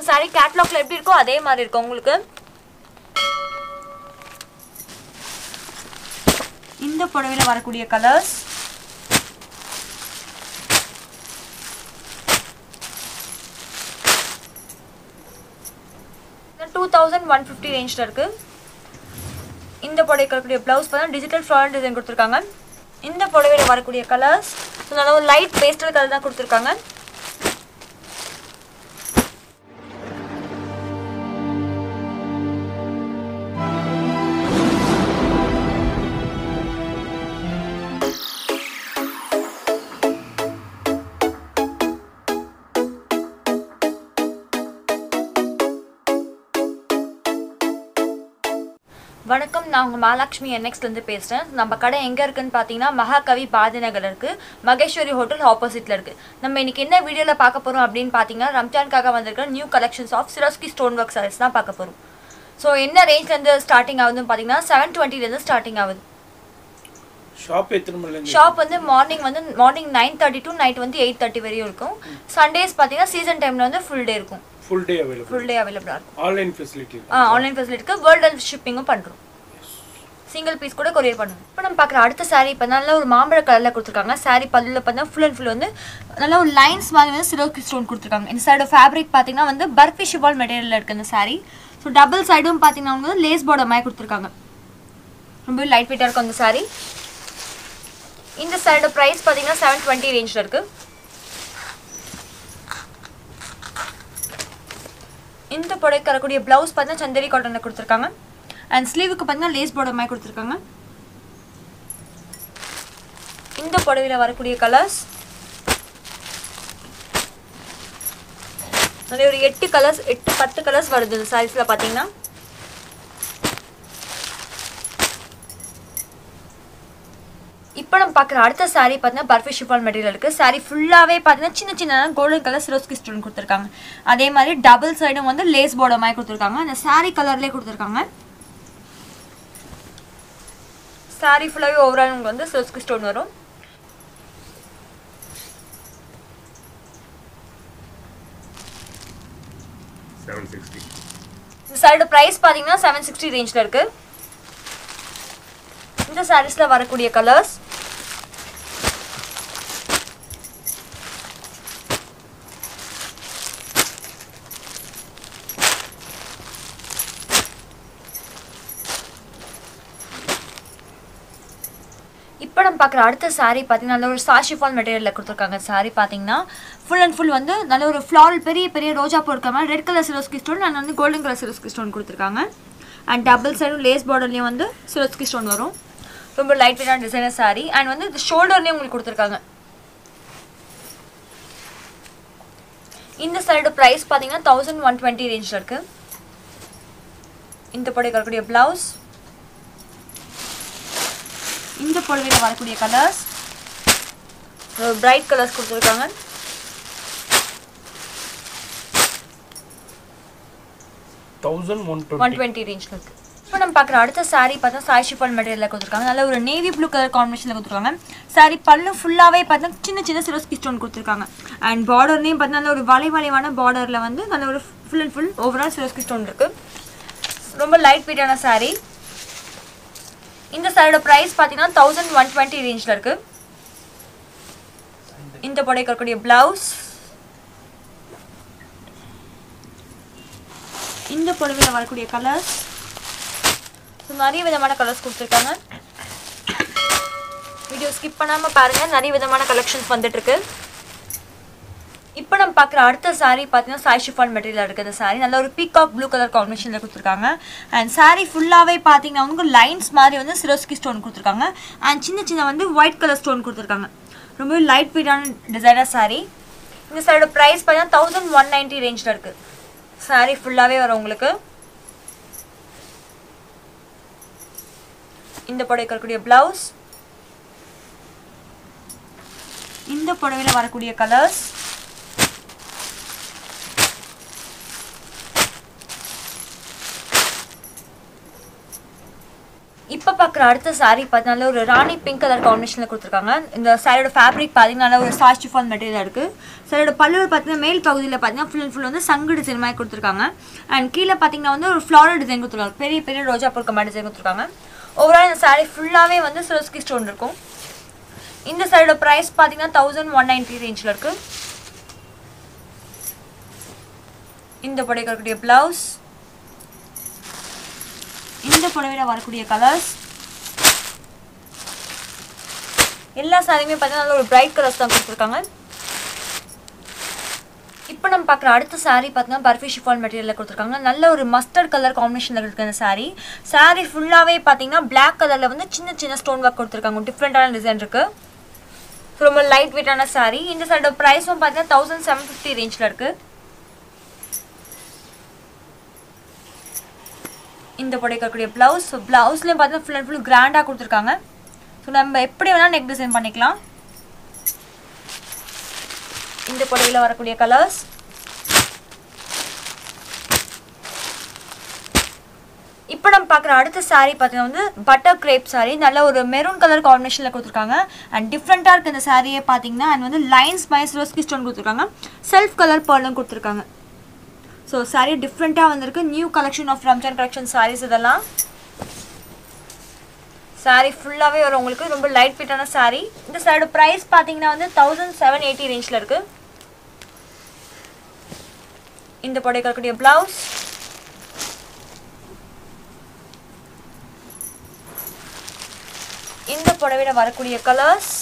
sorry கேட்லாக்ல எப்படி இருக்கோ அதே மாதிரி இருக்கும் உங்களுக்கு இந்த புடவையில வரக்கூடிய colours two thousand one fifty ரேஞ்சில் இருக்கு இந்த புடவைக்கு வரக்கூடிய ப்ளவுஸ் பார்த்தா டிஜிட்டல் ஃப்ளாரல் டிசைன் கொடுத்துருக்காங்க இந்த புடவையில வரக்கூடிய கலர்ஸ் நல்ல ஒரு லைட் பேஸ்டல் கலர் தான் கொடுத்துருக்காங்க வணக்கம் நான் உங்கள் மகாலட்சுமி என்எக்ஸ்லேருந்து பேசுகிறேன் நம்ம கடை எங்கே இருக்குன்னு பார்த்தீங்கன்னா மகாகவி பாதிநகர் இருக்குது மகேஸ்வரி ஹோட்டல் ஆப்போசிட்டில் இருக்குது நம்ம இன்னைக்கு என்ன வீடியோவில் பார்க்க போகிறோம் அப்படின்னு பார்த்தீங்கன்னா ரம்ஜானுக்காக வந்திருக்கிற new collections of Swarovski stone work sarees தான் பார்க்க போகிறோம் ஸோ என்ன ரேஞ்ச்லேருந்து ஸ்டார்டிங் ஆகுதுன்னு பார்த்தீங்கன்னா செவன் டுவெண்ட்டிலேருந்து ஸ்டார்டிங் ஆகுது ஷாப் எத்தனை மணிலேருந்து ஷாப் வந்து மார்னிங் வந்து morning nine thirty to night வந்து எயிட் தேர்ட்டி வரையும் இருக்கும் சண்டேஸ் பார்த்தீங்கன்னா சீசன் டைமில் வந்து ஃபுல் டே இருக்கும் full day available full day அவைலபிளாக இருக்கும் ஆன்லைன் ஃபெசிலிட்டி ஆ ஆன்லைன் ஃபெசிலிட்டிக்கு வேர்ல்டு ஷிப்பிங்கும் பண்ணுறோம் சிங்கிள் பீஸ் கூட கொரியர் பண்ணுவோம் இப்போ நம்ம பார்க்குற அடுத்த saree இப்போ நல்ல ஒரு மாம்பழ கலரில் கொடுத்துருக்காங்க saree பல்லில் பார்த்தா ஃபுல் அண்ட் ஃபுல் வந்து நல்ல ஒரு லைன்ஸ் மாதிரி வந்து சிரோக்கி ஸ்டோன் கொடுத்துருக்காங்க இந்த சைடு ஃபேப்ரிக் பார்த்தீங்கன்னா வந்து பர்ஃபி ஷிபால் மெட்டீரியலில் இருக்குது இந்த saree ஸோ டபுள் சைடும் பார்த்தீங்கன்னா வந்து லேஸ் பார்டர் மாதிரி கொடுத்துருக்காங்க ரொம்ப லைட் வெயிட்டாக இருக்கும் அந்த saree இந்த சைடு ப்ரைஸ் பார்த்தீங்கன்னா செவன் டுவெண்ட்டி ரேஞ்சில் இருக்குது இந்த புடவைக்கு வரக்கூடிய ப்ளவுஸ் பார்த்தீங்கன்னா சந்தேரி காட்டனில் கொடுத்துருக்காங்க அண்ட் ஸ்லீவுக்கு பார்த்தீங்கன்னா லேஸ் பார்டர் மாதிரி கொடுத்துருக்காங்க இந்த புடவையில் வரக்கூடிய கலர்ஸ் நிறைய ஒரு எட்டு கலர்ஸ் எட்டு பத்து கலர்ஸ் வருது இந்த சாரீஸில் பார்த்தீங்கன்னா இப்போ நம்ம பார்க்குற அடுத்த saree பார்த்தீங்கன்னா பர்ஃபி ஷிஃபால் மெட்டீரியல் இருக்குது saree ஃபுல்லாகவே பார்த்தீங்கன்னா சின்ன சின்ன கோல்டன் கலர் சிரோஸ்கி ஸ்டோன் கொடுத்துருக்காங்க அதே மாதிரி டபுள் சைடும் வந்து லேஸ் பார்டர் மாதிரி கொடுத்துருக்காங்க அந்த saree கலர்லேயே கொடுத்துருக்காங்க saree ஃபுல்லாகவே ஓவரால் உங்களுக்கு வந்து சிரோஸ்கி ஸ்டோன் வரும் செவன் சிக்ஸ்டி இந்த சைடு ப்ரைஸ் பார்த்தீங்கன்னா செவன் சிக்ஸ்டி ரேஞ்சில் இருக்குது இந்த சாரீஸில் வரக்கூடிய கலர்ஸ் இப்போ நம்ம பார்க்குற அடுத்த saree பார்த்தீங்கன்னா நல்ல ஒரு சாஷிஃபால் மெட்டீரியலில் கொடுத்துருக்காங்க saree பார்த்தீங்கன்னா ஃபுல் அண்ட் ஃபுல் வந்து நல்ல ஒரு ஃப்ளாரல் பெரிய பெரிய ரோஜா பூ இருக்க மாதிரி red colour Swarovski stone and வந்து கோல்டன் கலர் சிரோஸ்கி ஸ்டோன் கொடுத்துருக்காங்க அண்ட் டபுள் சைடும் லேஸ் பார்டர்லேயும் வந்து சிரோஸ்கி ஸ்டோன் வரும் ரொம்ப லைட் வெயிட்டான டிசைனர் saree அண்ட் வந்து இது ஷோல்டர்லேயும் உங்களுக்கு கொடுத்துருக்காங்க இந்த சைடு ப்ரைஸ் பார்த்தீங்கன்னா தௌசண்ட் ஒன் டுவெண்ட்டி ரேஞ்சில் இருக்குது இந்த புடவைக்கு வரக்கூடிய ப்ளவுஸ் இந்த புடவையில் வரக்கூடிய கலர்ஸ் பிரைட் கலர்ஸ் கொடுத்துருக்காங்க thousand one one twenty twenty ரேஞ்சில் இருக்குது இப்போ நம்ம பார்க்குற அடுத்த saree பார்த்தா சாய் ஷிஃபால் மெட்டீரியலில் கொடுத்துருக்காங்க நல்ல ஒரு நேவி ப்ளூ கலர் காம்பினேஷனில் கொடுத்துருக்காங்க saree பல்லு ஃபுல்லாகவே பார்த்தா சின்ன சின்ன சிரோஸ்கி ஸ்டோன் கொடுத்துருக்காங்க அண்ட் பார்டர்லேயும் பார்த்தா நல்ல ஒரு வளை வளைவான பார்டரில் வந்து நல்ல ஒரு full and full overall Swarovski stone இருக்குது ரொம்ப லைட் வெயிட்டான saree இந்த சாரியோட ப்ரைஸ் பார்த்தீங்கன்னா தௌசண்ட் ஒன் டுவெண்ட்டி ரேஞ்சில் இருக்குது இந்த புடவைக்கு இருக்கக்கூடிய ப்ளவுஸ் இந்த புடவையில் வரக்கூடிய கலர்ஸ் ஸோ நிறைய விதமான கலர்ஸ் கொடுத்துருக்காங்க வீடியோ ஸ்கிப் பண்ணாமல் பாருங்கள் நிறைய விதமான கலெக்ஷன்ஸ் வந்துட்டுருக்கு இப்போ நம்ம பார்க்குற அடுத்த saree பார்த்தீங்கன்னா சாய் ஷிஃபான் மெட்டீரியல் இருக்குது இந்த saree நல்ல ஒரு பீகாக் ப்ளூ கலர் காம்பினேஷனில் கொடுத்துருக்காங்க அண்ட் saree ஃபுல்லாகவே பார்த்தீங்கன்னா வந்து லைன்ஸ் மாதிரி வந்து சிரோஸ்கி ஸ்டோன் கொடுத்துருக்காங்க அண்ட் சின்ன சின்ன வந்து ஒயிட் கலர் ஸ்டோன் கொடுத்துருக்காங்க ரொம்பவே லைட் வெயிட்டான டிசைனர் saree இந்த சாரியோட ப்ரைஸ் பார்த்தீங்கன்னா தௌசண்ட் ஒன் நைன்ட்டி ரேஞ்சில் இருக்குது saree ஃபுல்லாகவே வரும் உங்களுக்கு இந்த புடவைக்கு வரக்கூடிய ப்ளவுஸ் இந்த புடவையில் வரக்கூடிய கலர்ஸ் இப்போ பார்க்குற அடுத்த saree பார்த்தீங்கன்னா ஒரு ராணி பிங்க் கலர் காம்பினேஷனில் கொடுத்துருக்காங்க இந்த சாரியோட ஃபேப்ரிக் பார்த்தீங்கன்னா ஒரு சாஸ்ட் ஃபால் மெட்டீரியல் இருக்குது சாரியோட பல்லு பார்த்தீங்கன்னா மேல் பகுதியில் பார்த்தீங்கன்னா ஃபுல் அண்ட் ஃபுல் வந்து சங்கு டிசைன் மாதிரி கொடுத்துருக்காங்க அண்ட் கீழே பார்த்தீங்கன்னா வந்து ஒரு ஃப்ளாரல் டிசைன் கொடுத்துருக்காங்க பெரிய பெரிய ரோஜா பொருக்க மாதிரி டிசைன் கொடுத்துருக்காங்க ஓவரால் இந்த saree ஃபுல்லாகவே வந்து சிரோஸ்கி ஸ்டோன் இருக்கும் இந்த சாரியோட ப்ரைஸ் பார்த்தீங்கன்னா தௌசண்ட் ஒன் நைன்ட்டி ரேஞ்சில் இருக்குது இந்த புடவை இருக்கக்கூடிய ப்ளவுஸ் இந்த புடவையில் வரக்கூடிய கலர்ஸ் எல்லா சாரியுமே பார்த்தீங்கன்னா நல்ல ஒரு பிரைட் கலர்ஸ் தான் கொடுத்துருக்காங்க இப்போ நம்ம பார்க்குற அடுத்த saree பார்த்தீங்கன்னா பர்ஃபி ஷிஃபான் மெட்டீரியலில் கொடுத்துருக்காங்க நல்ல ஒரு மஸ்டர்ட் கலர் காம்பினேஷனில் இருக்கு இந்த saree saree ஃபுல்லாகவே பார்த்தீங்கன்னா Black கலரில் வந்து சின்ன சின்ன ஸ்டோன் ஒர்க் கொடுத்துருக்காங்க டிஃப்ரெண்ட்டான டிசைன் இருக்குது ரொம்ப லைட் வெயிட்டான saree இந்த சாரியோட ப்ரைஸும் பார்த்தீங்கன்னா தௌசண்ட் செவன் ஃபிஃப்டி ரேஞ்சில் இருக்குது இந்த புடைக்கக்கூடிய ப்ளவுஸ் ஸோ ப்ளவுஸ்லேயும் பார்த்தீங்கன்னா ஃபுல் அண்ட் ஃபுல் கிராண்டாக கொடுத்துருக்காங்க ஸோ நம்ம எப்படி வேணால் நெக் டிசைன் பண்ணிக்கலாம் இந்த புடவையில் வரக்கூடிய கலர்ஸ் இப்போ நம்ம பார்க்குற அடுத்த saree பார்த்தீங்கன்னா வந்து பட்டர் கிரேப் saree நல்ல ஒரு மெரூன் கலர் காம்பினேஷனில் கொடுத்துருக்காங்க அண்ட் டிஃப்ரெண்ட்டாக இருக்குது இந்த சாரியே பார்த்தீங்கன்னா அண்ட் வந்து லைன்ஸ் மைஸ் ரோஸ்கி ஸ்டோன் கொடுத்துருக்காங்க செல்ஃப் கலர் பர்லும் கொடுத்துருக்காங்க ஸோ saree டிஃப்ரெண்ட்டாக வந்திருக்கு new collection of Ramzan collection sarees இதெல்லாம் saree ஃபுல்லாகவே வரும் உங்களுக்கு ரொம்ப லைட் ஃபிட்டான saree இந்த சாரியோட ப்ரைஸ் பார்த்தீங்கன்னா வந்து தௌசண்ட் செவன் எயிட்டி ரேஞ்சில் இருக்குது இந்த புடவை இருக்கக்கூடிய ப்ளவுஸ் இந்த புடவையில் வரக்கூடிய கலர்ஸ்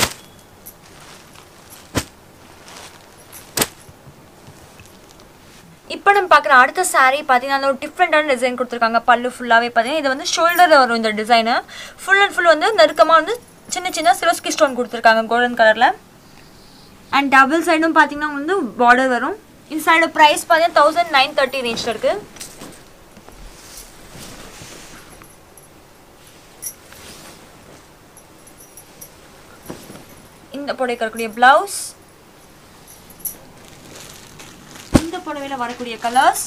இப்போ நம்ம பார்க்குற அடுத்த saree பார்த்தீங்கன்னா ஒரு டிஃப்ரெண்டான டிசைன் கொடுத்துருக்காங்க பல்லு ஃபுல்லாகவே பார்த்தீங்கன்னா இது வந்து ஷோல்டரில் வரும் இந்த டிசைனு ஃபுல் அண்ட் ஃபுல் வந்து நெருக்கமாக வந்து சின்ன சின்ன சிரோஸ்கி ஸ்டோன் கொடுத்துருக்காங்க கோல்டன் கலரில் அண்ட் டபுள் சைடும் பார்த்தீங்கன்னா வந்து பார்டர் வரும் இந்த சைடு ப்ரைஸ் பார்த்தீங்கன்னா தௌசண்ட் நைன் தேர்ட்டி ரேஞ்சில் இருக்குது இந்த புடவைக்கு வரக்கூடிய ப்ளவுஸ் இந்த புடவையில் வரக்கூடிய கலர்ஸ்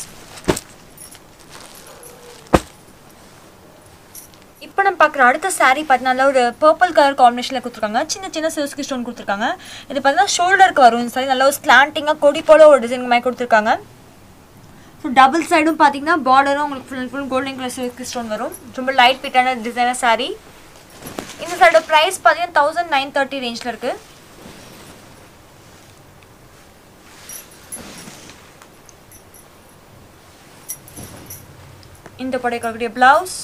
இப்போ நம்ம பார்க்குற அடுத்த saree பார்த்தீங்கன்னா ஒரு பர்பிள் கலர் காம்பினேஷனில் கொடுத்துருக்காங்க சின்ன சின்ன சிவஸ்கி ஸ்டோன் கொடுத்துருக்காங்க இது பார்த்தீங்கன்னா ஷோல்டருக்கு வரும் இந்த saree நல்ல ஒரு ஸ்லாண்டிங்காக கொடி போல ஒரு டிசைன் மாதிரி கொடுத்துருக்காங்க ஸோ டபுள் சைடும் பார்த்தீங்கன்னா பார்டரும் உங்களுக்கு full and full golden colour silk stone வரும் ரொம்ப லைட் ஃபிட்டான டிசைனர் saree இந்த சைடோட ப்ரைஸ் பார்த்தீங்கன்னா தௌசண்ட் நைன் தேர்ட்டி ரேஞ்சில் இருக்குது இந்த புடைக்கக்கூடிய ப்ளவுஸ்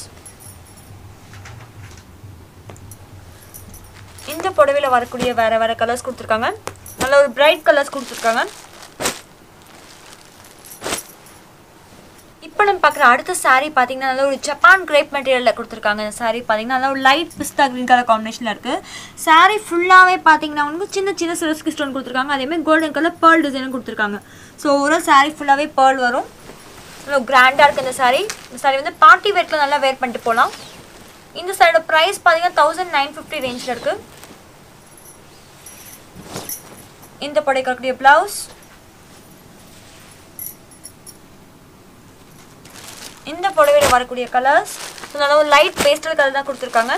இந்த புடவையில் வரக்கூடிய வேற வேற கலர்ஸ் கொடுத்துருக்காங்க நல்ல ஒரு பிரைட் கலர்ஸ் கொடுத்துருக்காங்க இப்போ நம்ம பார்க்குற அடுத்த saree பார்த்தீங்கன்னா நல்ல ஒரு ஜப்பான் கிரேப் மெட்டீரியலில் கொடுத்துருக்காங்க இந்த saree பார்த்தீங்கன்னா நல்ல ஒரு லைட் பிஸ்தா க்ரீன் கலர் காம்பினேஷனில் இருக்குது saree ஃபுல்லாகவே பார்த்தீங்கன்னா உங்களுக்கு சின்ன சின்ன சிலஸ்கி ஸ்டோன் கொடுத்துருக்காங்க அதேமாதிரி கோல்டன் கலர் பேர்ல் டிசைனும் கொடுத்துருக்காங்க ஸோ ஒரு saree ஃபுல்லாகவே பேர்ல் வரும் இவ்வளோ கிராண்டாக இருக்குது இந்த saree இந்த saree வந்து பார்ட்டி வேர்க்கில் நல்லா வேர் பண்ணிட்டு போகலாம் இந்த சாரியோட ப்ரைஸ் பார்த்தீங்கன்னா தௌசண்ட் நைன் ஃபிஃப்டி ரேஞ்சில் இருக்குது இந்த புடவைக்கு இருக்கக்கூடிய ப்ளவுஸ் இந்த புடவையில் வரக்கூடிய கலர்ஸ் நல்ல ஒரு லைட் பேஸ்டல் கலர் தான் கொடுத்துருக்காங்க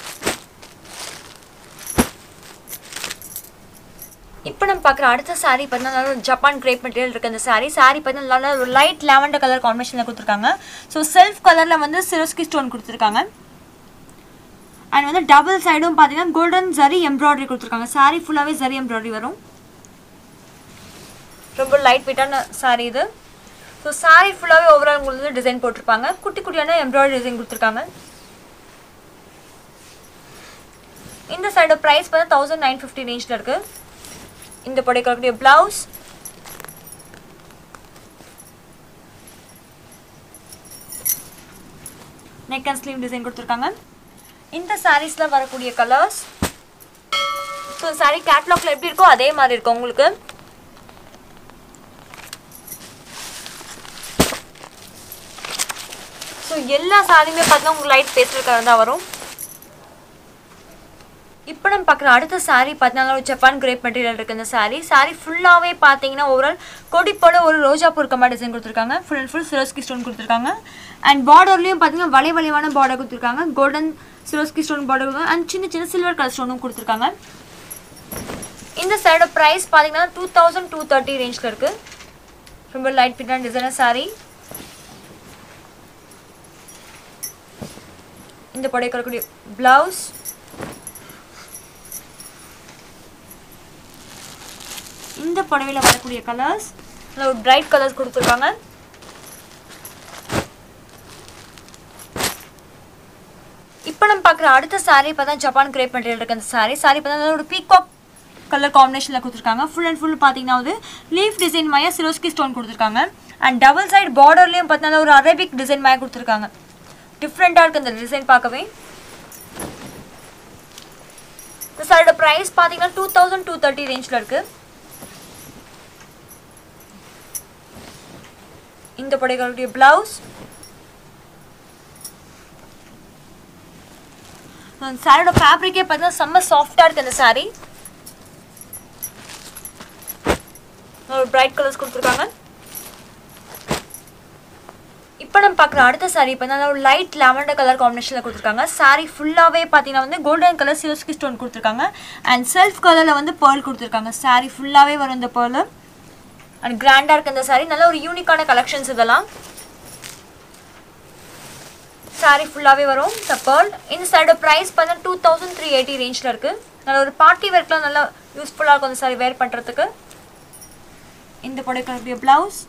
இப்போ நம்ம பார்க்குற அடுத்த saree பார்த்தீங்கன்னா நல்ல ஒரு ஜப்பான் கிரேப் மெட்டீரியல் இருக்குது அந்த saree saree பார்த்தீங்கன்னா நல்ல ஒரு லைட் லாவெண்டர் கலர் காம்பினேஷனில் கொடுத்துருக்காங்க ஸோ செல்ஃப் கலரில் வந்து சிரோஸ்கி ஸ்டோன் கொடுத்துருக்காங்க அண்ட் வந்து டபுள் சைடும் பார்த்தீங்கன்னா கோல்டன் ஜரி எம்ப்ராய்டரி கொடுத்துருக்காங்க saree ஃபுல்லாகவே ஜரி எம்ப்ராய்டரி வரும் ரொம்ப லைட் வெயிட்டான saree இது ஸோ saree ஃபுல்லாகவே ஓவரால் உங்களுக்கு வந்து டிசைன் போட்டிருப்பாங்க குட்டி குட்டியான எம்ப்ராய்டரி டிசைன் கொடுத்துருக்காங்க இந்த சைடோட ப்ரைஸ் பார்த்தா தௌசண்ட் நைன் ஃபிஃப்டி ரேஞ்சில் இருக்குது இந்த புடைக்கக்கூடிய blouse neck and sleeve design கொடுத்துருக்காங்க இந்த சாரீஸில் வரக்கூடிய கலர்ஸ் ஸோ சாரீ கேட்லாக்ல எப்படி இருக்கோ அதே மாதிரி இருக்கும் உங்களுக்கு ஸோ எல்லா சாரியுமே பார்த்தீங்கன்னா உங்களுக்கு லைட் பேஸ்டல் கலர் தான் வரும் இப்போ நம்ம பார்க்குற அடுத்த saree பார்த்தீங்கன்னா ஒரு ஜப்பான் கிரேப் மெட்டீரியல் இருக்குது இந்த saree saree ஃபுல்லாகவே பார்த்தீங்கன்னா ஓவரால் கொடி போல ஒரு ரோஜா பூ இருக்க மாதிரி டிசைன் கொடுத்துருக்காங்க full and full Swarovski stone கொடுத்துருக்காங்க அண்ட் பார்டர்லேயும் பார்த்தீங்கன்னா வளை வளைவான பார்டர் கொடுத்துருக்காங்க golden Swarovski stone border and சின்ன சின்ன சில்வர் கலர் ஸ்டோனும் கொடுத்துருக்காங்க இந்த சைடோட ப்ரைஸ் பார்த்தீங்கன்னா டூ தௌசண்ட் டூ தேர்ட்டி ரேஞ்சில் இருக்குது ரொம்ப லைட் ஃபிட்டான டிசைனர் saree இந்த புடவை வரக்கூடிய ப்ளவுஸ் இந்த புடவையில் வரக்கூடிய கலர்ஸ் ஒரு பிரைட் கலர்ஸ் கொடுத்துருக்காங்க இப்போ நம்ம பார்க்குற அடுத்த saree பார்த்தா ஜப்பான் கிரேப் மெட்டீரியல் இருக்கு அந்த saree saree பார்த்தா ஒரு பீகாக் கலர் காம்பினேஷனில் கொடுத்துருக்காங்க ஃபுல் அண்ட் ஃபுல் பார்த்தீங்கன்னா வந்து லீஃப் டிசைன் மாயா சிரோஸ்கி ஸ்டோன் கொடுத்துருக்காங்க அண்ட் டபுள் சைடு பார்டர்லேயும் பார்த்தீங்கன்னா ஒரு அரபிக் டிசைன் மாயா கொடுத்துருக்காங்க டிஃப்ரெண்ட்டாக இருக்குது அந்த டிசைன் பார்க்கவே இந்த சாரியோட ப்ரைஸ் பார்த்தீங்கன்னா டூ தௌசண்ட் டூ தேர்ட்டி ரேஞ்சில் இருக்குது இந்த புடைகளுடைய பிளவுஸ் சாரியோட ஃபேப்ரிக்கே பார்த்தீங்கன்னா செம்ம சாஃப்டாக இருக்குது இந்த சாரீ ஒரு பிரைட் கலர்ஸ் கொடுத்துருக்காங்க இப்போ நம்ம பார்க்குற அடுத்த சாரீ பார்த்தீங்கன்னா ஒரு லைட் லெவண்டர் கலர் காம்பினேஷனில் கொடுத்துருக்காங்க சாரீ ஃபுல்லாகவே பார்த்தீங்கன்னா வந்து கோல்டன் கலர் சிவஸ்கி ஸ்டோன் கொடுத்துருக்காங்க அண்ட் செல்ஃப் கலரில் வந்து பேர்ல் கொடுத்துருக்காங்க சாரீ ஃபுல்லாகவே வரும் இந்த பேர்ல் அண்ட் கிராண்டாக இருக்கு இந்த சாரீ நல்ல ஒரு யூனிக்கான கலெக்ஷன்ஸ் இதெல்லாம் சாரீ ஃபுல்லாகவே வரும் இந்த பேர்ல் இந்த சாரியோட ப்ரைஸ் பார்த்தீங்கன்னா டூ தௌசண்ட் த்ரீ எயிட்டி ரேஞ்சில் இருக்குது நல்ல ஒரு பார்ட்டி ஒர்க்லாம் நல்லா யூஸ்ஃபுல்லாக இருக்கும் இந்த சாரீ வேர் பண்ணுறதுக்கு இந்த புடவைக்கூடிய ப்ளவுஸ்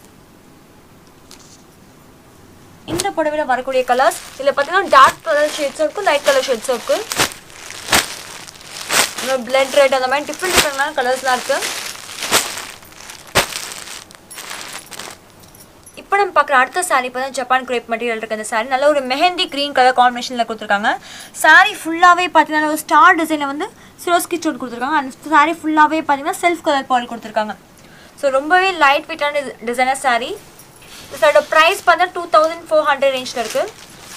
இந்த புடவையில் வரக்கூடிய கலர்ஸ் இதில் பார்த்தீங்கன்னா டார்க் கலர் ஷேட்ஸும் இருக்கும் லைட் கலர் ஷேட்ஸும் இருக்குது பிளட் ரெட் அந்த மாதிரி டிஃப்ரெண்ட் டிஃப்ரெண்டான கலர்ஸ்லாம் இருக்குது இப்போ நம்ம பார்க்குற அடுத்த சாரீ பார்த்தா ஜப்பான் கிரேப் மெட்டீரியல் இருக்குது அந்த சாரீ நல்ல ஒரு மெஹந்தி க்ரீன் கலர் காம்பினேஷனில் கொடுத்துருக்காங்க சாரீ ஃபுல்லாகவே பார்த்தீங்கன்னா ஒரு ஸ்டார் டிசைனில் வந்து சிரோஸ்கி ஸ்டோன் கொடுத்துருக்காங்க அந்த சாரீ ஃபுல்லாகவே பார்த்தீங்கன்னா செல்ஃப் கலர் பால் கொடுத்துருக்காங்க ஸோ ரொம்பவே லைட் வெயிட்டான டிசைனர் சாரீ இதோட ப்ரைஸ் பார்த்தா டூ தௌசண்ட் ஃபோர் ஹண்ட்ரட் ரேஞ்சில் இருக்குது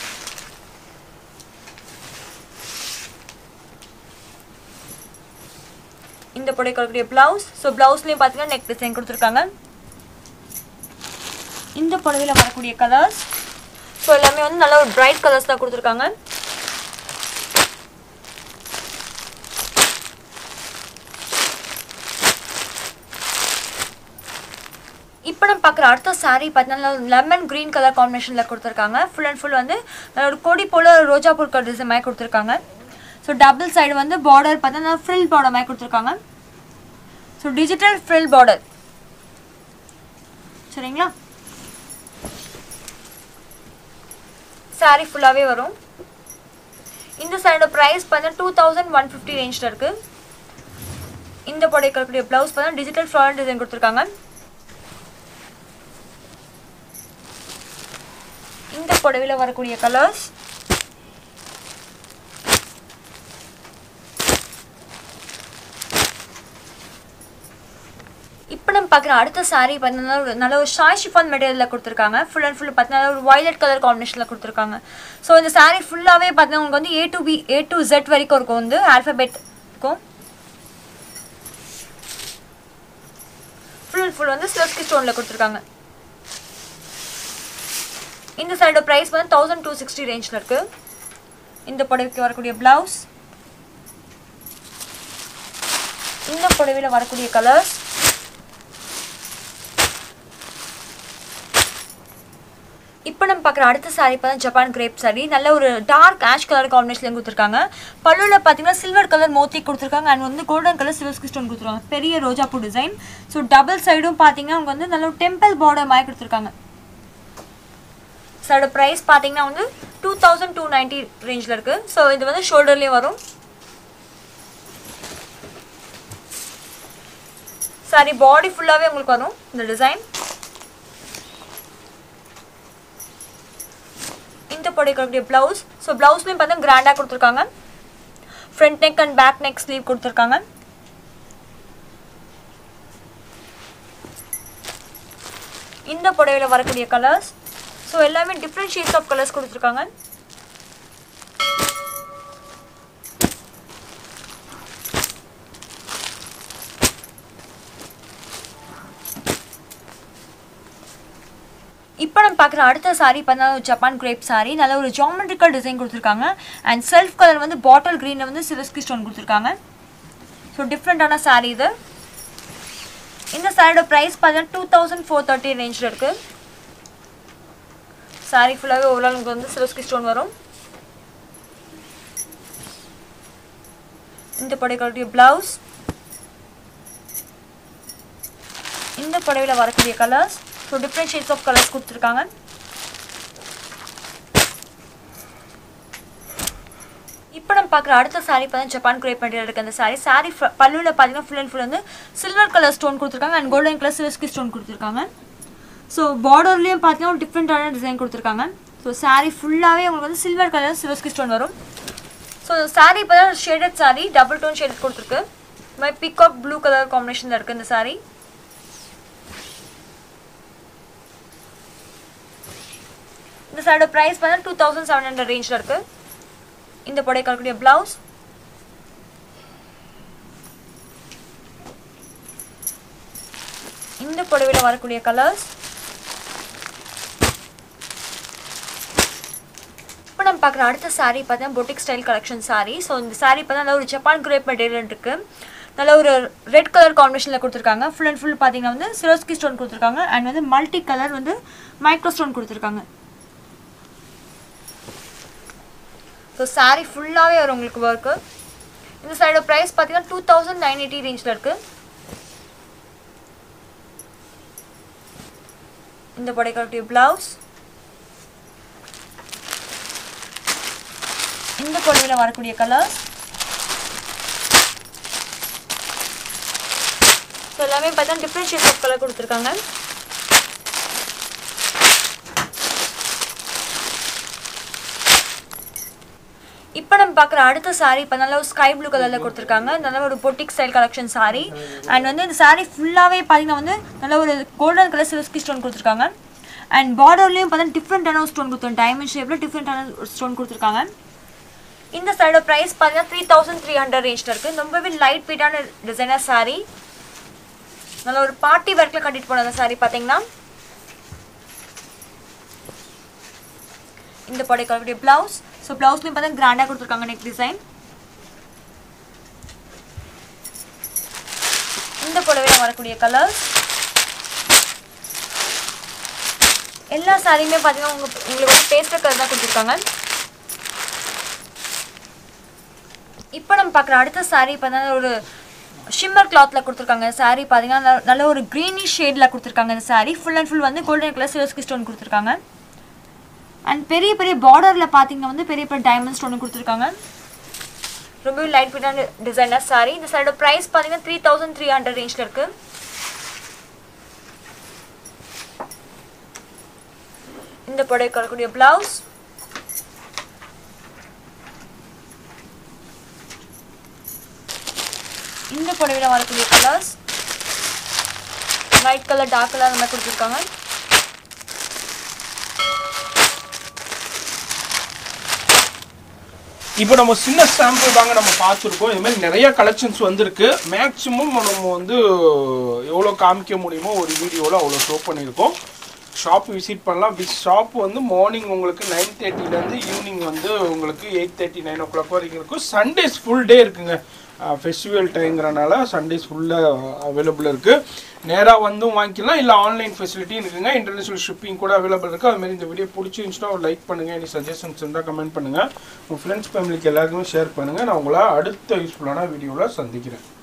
இந்த புடைக்கக்கூடிய ப்ளவுஸ் ஸோ ப்ளவுஸ்லேயும் பார்த்தீங்கன்னா நெக் டிசைன் கொடுத்துருக்காங்க இந்த புடவையில் வரக்கூடிய கலர்ஸ் ஸோ எல்லாமே வந்து நல்ல ஒரு பிரைட் கலர்ஸ் தான் கொடுத்துருக்காங்க இப்போ நம்ம பார்க்குற அடுத்த saree பார்த்தீங்கன்னா லெமன் க்ரீன் கலர் காம்பினேஷனில் கொடுத்துருக்காங்க ஃபுல் அண்ட் ஃபுல் வந்து நல்ல ஒரு கொடி போல் ரோஜா பூ டிசைன் மாதிரி கொடுத்துருக்காங்க ஸோ டபுள் சைடு வந்து பார்டர் பார்த்தீங்கன்னா ஃப்ரில் பார்டர் மாதிரி கொடுத்துருக்காங்க ஸோ டிஜிட்டல் ஃப்ரில் பார்டர் சரிங்களா சாரீ ஃபுல்லாகவே வரும் இந்த சாரியோட ப்ரைஸ் பார்த்தீங்கன்னா டூ தௌசண்ட் ஒன் ஃபிஃப்டி ரேஞ்சில் இருக்குது இந்த புடவை இருக்கக்கூடிய ப்ளவுஸ் பார்த்தீங்கன்னா டிஜிட்டல் ஃப்ளாரல் டிசைன் கொடுத்துருக்காங்க இந்த புடவையில் வரக்கூடிய கலர்ஸ் இப்போ நம்ம பார்க்குற அடுத்த saree பார்த்தீங்கன்னா ஒரு நல்ல ஒரு ஷாய் ஷிஃபான் மெட்டீரியலில் கொடுத்துருக்காங்க ஃபுல் அண்ட் ஃபுல் பார்த்தீங்கன்னா ஒரு வயலட் கலர் காம்பினேஷனில் கொடுத்துருக்காங்க ஸோ இந்த saree ஃபுல்லாகவே பார்த்தீங்கன்னா உங்களுக்கு வந்து A to B A to Z வரைக்கும் இருக்கும் வந்து ஆல்ஃபபெட் இருக்கும் ஃபுல் அண்ட் ஃபுல் வந்து சிலஸ்கி ஸ்டோனில் கொடுத்துருக்காங்க இந்த சைடோட ப்ரைஸ் வந்து தௌசண்ட் டூ சிக்ஸ்டி ரேஞ்சில் இருக்குது இந்த புடவைக்கு வரக்கூடிய ப்ளவுஸ் இந்த புடவையில் வரக்கூடிய கலர்ஸ் இப்போ நம்ம பார்க்குற அடுத்த saree பார்த்தா ஜப்பான் கிரேப் saree நல்ல ஒரு டார்க் ஆஷ் கலர் காம்பினேஷன்ல கொடுத்துருக்காங்க பல்லுவில் பார்த்தீங்கன்னா சில்வர் கலர் மோத்தி கொடுத்துருக்காங்க அண்ட் வந்து கோல்டன் கலர் சில்வர் ஸ்டோன் கொடுத்துருக்காங்க பெரிய ரோஜா பூ டிசைன் ஸோ டபுள் சைடும் பார்த்தீங்கன்னா அவங்க வந்து நல்ல ஒரு டெம்பிள் பார்டர் மாதிரி கொடுத்துருக்காங்க ஸோட ப்ரைஸ் பார்த்தீங்கன்னா வந்து டூ தௌசண்ட் டூ நைன்ட்டி ரேஞ்சில் இருக்குது ஸோ இது வந்து ஷோல்டர்லேயும் வரும் சாரி பாடி ஃபுல்லாகவே உங்களுக்கு வரும் இந்த டிசைன் இந்த புடவைக்கூடிய ப்ளவுஸ் ஸோ ப்ளவுஸ்லேயும் பார்த்தா கிராண்டாக கொடுத்துருக்காங்க front neck and back neck sleeve கொடுத்துருக்காங்க இந்த புடவையில் வரக்கூடிய கலர்ஸ் ஸோ எல்லாமே டிஃப்ரெண்ட் ஷேட்ஸ் ஆஃப் கலர்ஸ் கொடுத்துருக்காங்க இப்போ நம்ம பார்க்குற அடுத்த saree பார்த்தா ஜப்பான் கிரேப் saree நல்ல ஒரு ஜாமெட்ரிக்கல் டிசைன் கொடுத்துருக்காங்க அண்ட் செல்ஃப் கலர் வந்து பாட்டில் க்ரீனில் வந்து சிவஸ்கி ஸ்டோன் கொடுத்துருக்காங்க ஸோ டிஃப்ரெண்ட்டான saree இது இந்த சாரியோட ப்ரைஸ் பார்த்தீங்கன்னா டூ தௌசண்ட் ஃபோர் தேர்ட்டி ரேஞ்சில் இருக்குது saree ஃபுல்லாகவே ஓவரால் உங்களுக்கு வந்து சிவஸ்கி ஸ்டோன் வரும் இந்த புடவைகளுடைய ப்ளவுஸ் இந்த புடவையில் வரக்கூடிய colours so different shades of colours கொடுத்துருக்காங்க இப்போ நம்ம பார்க்குற அடுத்த saree பார்த்தா ஜப்பான் கிரேப் மெட்டீரியல் இருக்குது அந்த saree saree பல்லுவில் பார்த்தீங்கன்னா ஃபுல் அண்ட் ஃபுல் வந்து சில்வர் கலர் ஸ்டோன் கொடுத்துருக்காங்க and golden colour Swarovski stone கொடுத்துருக்காங்க ஸோ பார்டர்லேயும் பார்த்தீங்கன்னா ஒரு டிஃப்ரெண்ட்டான டிசைன் கொடுத்துருக்காங்க ஸோ saree ஃபுல்லாகவே உங்களுக்கு வந்து சில்வர் கலர் சிவஸ்கி ஸ்டோன் வரும் ஸோ saree இப்போ தான் shaded saree double tone shaded கொடுத்துருக்கு இந்த மாதிரி பிகாக் ப்ளூ கலர் காம்பினேஷனில் இருக்குது இந்த saree இந்த சாரியோட ப்ரைஸ் பார்த்தா டூ தௌசண்ட் செவன் ஹண்ட்ரட் ரேஞ்சில் இருக்குது இந்த புடவை கலக்கூடிய ப்ளவுஸ் இந்த புடவையில் வரக்கூடிய கலர்ஸ் இப்போ நம்ம பார்க்குற அடுத்த saree பார்த்தா boutique style collection saree so இந்த saree பார்த்தா நல்ல ஒரு ஜப்பான் கிரேப் மெட்டீரியல் இருக்குது நல்ல ஒரு ரெட் கலர் காம்பினேஷனில் கொடுத்துருக்காங்க ஃபுல் அண்ட் ஃபுல் பார்த்தீங்கன்னா வந்து சிரோஸ்கி ஸ்டோன் கொடுத்துருக்காங்க அண்ட் வந்து மல்டி கலர் வந்து மைக்ரோ ஸ்டோன் கொடுத்துருக்காங்க ஸோ saree ஃபுல்லாகவே வரும் உங்களுக்கு ஒர்க்கு இந்த சைடோட ப்ரைஸ் பார்த்தீங்கன்னா டூ தௌசண்ட் நைன் எயிட்டி ரேஞ்சில் இருக்குது இந்த புடைக்கக்கூடிய ப்ளவுஸ் இந்த புடவையில் வரக்கூடிய கலர்ஸ் ஸோ எல்லாமே பார்த்தா டிஃப்ரெண்ட் ஷேட்ஸ் ஆஃப் கலர் கொடுத்துருக்காங்க இப்போ நம்ம பார்க்குற அடுத்த saree இப்போ நல்ல ஒரு ஸ்கை ப்ளூ கலரில் கொடுத்துருக்காங்க நல்ல ஒரு boutique style collection saree and வந்து இந்த saree ஃபுல்லாகவே பார்த்தீங்கன்னா வந்து நல்ல ஒரு கோல்டன் கலர் சிவஸ்கி ஸ்டோன் கொடுத்துருக்காங்க அண்ட் பார்டர்லேயும் பார்த்தா டிஃப்ரெண்ட்டான ஒரு ஸ்டோன் கொடுத்துருக்காங்க டைமண்ட் ஷேப்பில் டிஃப்ரெண்ட்டான ஒரு ஸ்டோன் கொடுத்துருக்காங்க இந்த சைடோட ப்ரைஸ் பார்த்தீங்கன்னா த்ரீ தௌசண்ட் த்ரீ ஹண்ட்ரட் ரேஞ்சில் இருக்குது ரொம்பவே லைட் வெயிட்டான டிசைனர் saree நல்ல ஒரு பார்ட்டி ஒர்க்கில் கட்டிட்டு போன அந்த saree பார்த்தீங்கன்னா இந்த புடவை கலக்கூடிய ப்ளவுஸ் ஸோ ப்ளவுஸ்லையும் பார்த்தா கிராண்டாக கொடுத்துருக்காங்க நெக் டிசைன் இந்த புடவையில் வரக்கூடிய கலர்ஸ் எல்லா சாரியுமே பார்த்தீங்கன்னா உங்க உங்களுக்கு வந்து பேஸ்டல் கலர் தான் கொடுத்துருக்காங்க இப்போ நம்ம பார்க்குற அடுத்த saree பார்த்தீங்கன்னா ஒரு ஷிம்மர் கிளாத்தில் கொடுத்துருக்காங்க saree பார்த்தீங்கன்னா நல்ல- நல்ல ஒரு க்ரீனிஷ் ஷேடில் கொடுத்துருக்காங்க இந்த saree ஃபுல் அண்ட் ஃபுல் வந்து கோல்டன் கலர் சிவஸ்கி ஸ்டோன் கொடுத்துருக்காங்க அண்ட் பெரிய பெரிய பார்டரில் பார்த்தீங்கன்னா வந்து பெரிய பெரிய டைமண்ட் ஸ்டோன் கொடுத்துருக்காங்க ரொம்பவே லைட் வெயிட்டான டிசைனர் saree இந்த சாரியோட ப்ரைஸ் பார்த்தீங்கன்னா த்ரீ தௌசண்ட் த்ரீ ஹண்ட்ரட் ரேஞ்சில் இருக்குது இந்த புடவை கலக்கூடிய பிளவுஸ் இந்த புடவையில் வரக்கூடிய colours white colour dark colour அந்த மாதிரி கொடுத்துருக்காங்க இப்போ நம்ம சின்ன சாம்பிள் தாங்க நம்ம பார்த்துருக்கோம் இது மாதிரி நிறைய கலெக்ஷன்ஸ் வந்திருக்கு மேக்ஸிமம் நம்ம வந்து எவ்வளோ காமிக்க முடியுமோ ஒரு வீடியோவில் அவ்வளோ ஷோ பண்ணியிருக்கோம் ஷாப் விசிட் பண்ணலாம் விஸ் ஷாப் வந்து மார்னிங் உங்களுக்கு நைன் தேர்ட்டிலேருந்து ஈவினிங் வந்து உங்களுக்கு eight thirty nine o'clock வரைக்கும் இருக்கும் சண்டேஸ் ஃபுல் டே இருக்குங்க ஃபெஸ்டிவல் டைங்கிறனால சண்டேஸ் ஃபுல்லாக அவைலபிள் இருக்குது நேராக வந்தும் வாங்கிக்கலாம் இல்லை ஆன்லைன் ஃபெசிலிட்டியும் இருக்குங்க இன்டர்நேஷனல் ஷிப்பிங் கூட அவைலபிள் இருக்குது அதுமாரி இந்த வீடியோ பிடிச்சிருந்துச்சுன்னா ஒரு லைக் பண்ணுங்கள் எனி சஜஷன்ஸ் இருந்தால் கமெண்ட் பண்ணுங்கள் உங்கள் ஃப்ரெண்ட்ஸ் ஃபேமிலிக்கு எல்லாருக்குமே ஷேர் பண்ணுங்கள் நான் உங்களை அடுத்த யூஸ்ஃபுல்லான வீடியோவில் சந்திக்கிறேன்